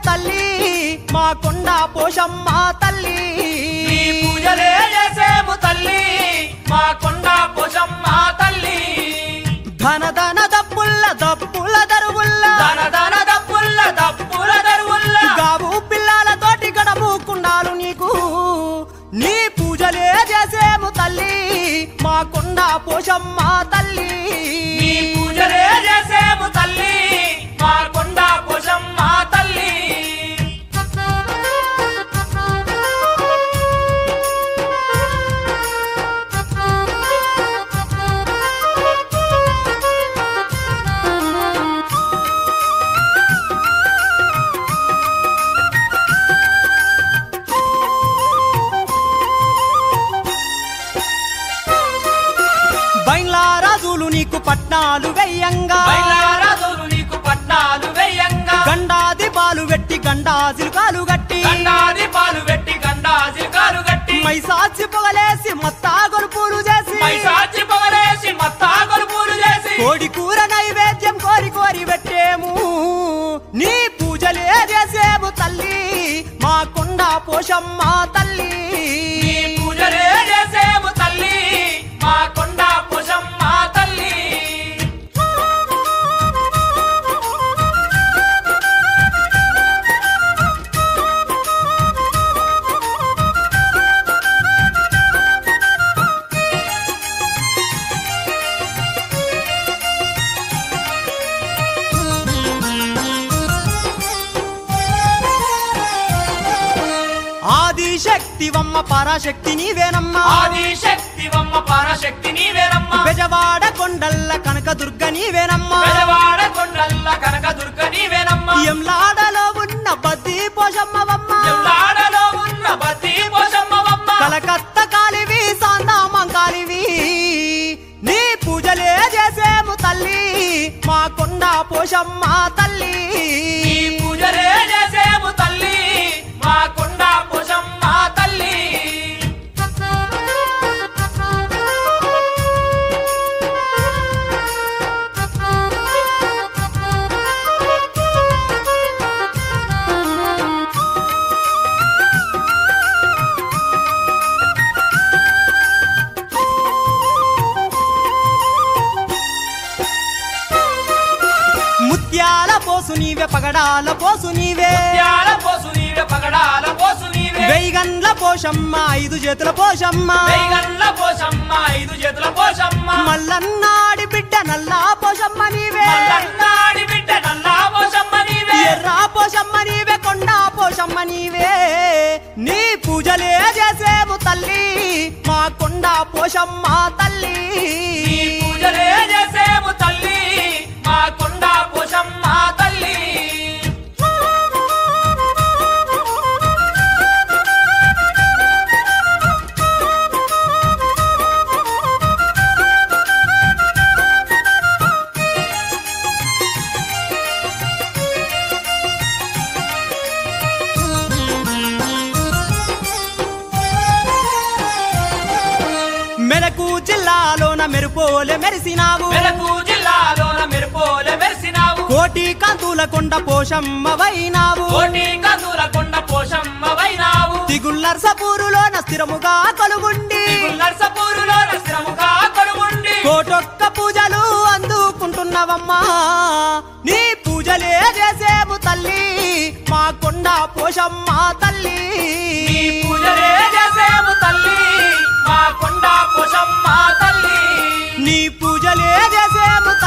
తల్లి మా కొండ పోషమ్మ తల్లి నీ పూజలే చేసేము తల్లి మా కొండ పోషమ్మ తల్లి ధన ధన దప్పుల్ల దప్పుల దరువుల్ల దన దన దప్పుల్ల దప్పుల దరువుల్ల గావు పిల్లలతోటి గడముకున్నాను నీకు నీ పూజలే చేసేము తల్లి మా కొండ పోషమ్మ తల్లి నీ పూజలే చేసేము తల్లి మా కొండ పోషమ్మ తల్లి బైలా రాజులు నీకు పట్నాలు వెయ్యంగా బయలారాజులు నీకు పట్నాలు వెయ్యంగా గండాది పాలు వెట్టి గండాజిలు కాలు గట్టి గండాది పాలు పెట్టి గండాసి కాలు గట్టి మైసాచి పొగలేసి మత్తా గొలుపులు చేసి పైసాచి పొగలేసి మత్తా గొలుపులు చేసి కోడి కూర నైవేద్యం కోరి కోరి పెట్టేము నీ పూజలే చేసేము తల్లి మా కొండ పోషమ్మ తల్లి నీ పూజలే చేసేము తల్లి మా కొండ పోషమ్మ తల్లి ఆది శక్తివమ్మ పరాశక్తి నీవేనమ్మా ఆది శక్తివమ్మ పరాశక్తి నీవేనమ్మ బెజవాడ కొండల్ల కనక దుర్గ నీవేనమ్మా పెదవాడ కొండల్ల కనక దుర్గ నీవేనమ్మ ఎంలాడలో ఉన్న బద్ది పోషమ్మవమ్మ ఎల్లాడలో ఉన్న బతి పోషమ్మవమ్మ కలకత్త కాలివి సాందామం కాలివి నీ పూజలే చేసేము తల్లి మా కొండ పోషమ్మ తల్లి నీ పూజలే చేసేము తల్లి మా కొండ పోషమ్మ తల్లి ముత్యాల పోసు నీవే పగడాల పోసు నీవే ముత్యాల పోసు నీవే పగడాల పోసు నీవే వెయ్యగండ్ల పోషమ్మ ఐదు చేతుల పోషమ్మ వెయ్యగల్ల పోషమ్మ ఐదు చేతుల పోషమ్మ మల్లన్నాడి బిడ్డ నల్లా పోషమ్మ నీవే మల్లన్నాడి బిడ్డ నల్లా పోషమ్మ నీవే ఎర్రా పోషమ్మ నీవే కొండ పోషమ్మ నీవే నీ పూజలే చేసేము తల్లి మా కొండ పోషమ్మ తల్లి నీ పూజలే చేసేము తల్లి మా కొండ పోషమ్మ తల్లి మెలకు జిల్లాలోన మెరుపోలే మెరిసినావు మెలకు జిల్లాలోన మెరుపోలే మెరిసినావు కోటి కాంతుల కొండ పోషమ్మ వైనావు కోటి కందుల కొండ పోషమ్మ వైనావు తిగుల్లర్సపూరులోన స్థిరముగా కొలుగుండి నర్సపూరులో స్థిరముగా కొడుగుండి కోటొక్క పూజలు అందుకుంటున్నవమ్మా నీ పూజలే చేసేము తల్లి మా కొండ పోషమ్మ తల్లి నీ పూజలే చేసేము తల్లి మా కొండ పోషమ్మ తల్లి నీ పూజలే చేసేము